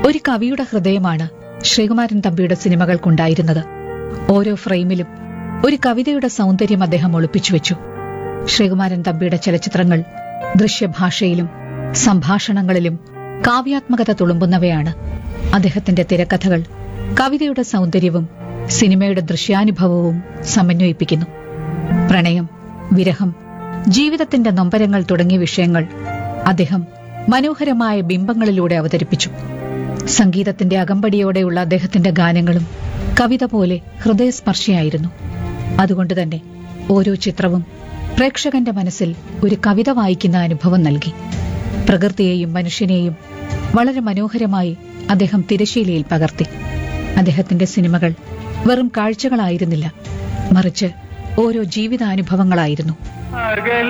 ഒരു കവിയുടെ ഹൃദയമാണ് ശ്രീകുമാരൻ തമ്പിയുടെ സിനിമകൾക്കുണ്ടായിരുന്നത് ഓരോ ഫ്രെയിമിലും ഒരു കവിതയുടെ സൗന്ദര്യം അദ്ദേഹം ഒളിപ്പിച്ചു വെച്ചു ശ്രീകുമാരൻ തമ്പിയുടെ ചലച്ചിത്രങ്ങൾ ദൃശ്യഭാഷയിലും സംഭാഷണങ്ങളിലും കാവ്യാത്മകത തുളുമ്പുന്നവയാണ് അദ്ദേഹത്തിന്റെ തിരക്കഥകൾ കവിതയുടെ സൗന്ദര്യവും സിനിമയുടെ ദൃശ്യാനുഭവവും സമന്വയിപ്പിക്കുന്നു പ്രണയം വിരഹം ജീവിതത്തിന്റെ നൊമ്പരങ്ങൾ തുടങ്ങിയ വിഷയങ്ങൾ അദ്ദേഹം മനോഹരമായ ബിംബങ്ങളിലൂടെ അവതരിപ്പിച്ചു സംഗീതത്തിന്റെ അകമ്പടിയോടെയുള്ള അദ്ദേഹത്തിന്റെ ഗാനങ്ങളും കവിത പോലെ ഹൃദയസ്പർശിയായിരുന്നു അതുകൊണ്ട് തന്നെ ഓരോ ചിത്രവും പ്രേക്ഷകന്റെ മനസ്സിൽ ഒരു കവിത വായിക്കുന്ന അനുഭവം നൽകി പ്രകൃതിയെയും മനുഷ്യനെയും വളരെ മനോഹരമായി അദ്ദേഹം തിരശീലയിൽ പകർത്തി അദ്ദേഹത്തിന്റെ സിനിമകൾ വെറും കാഴ്ചകളായിരുന്നില്ല മറിച്ച് ഓരോ ജീവിതാനുഭവങ്ങളായിരുന്നു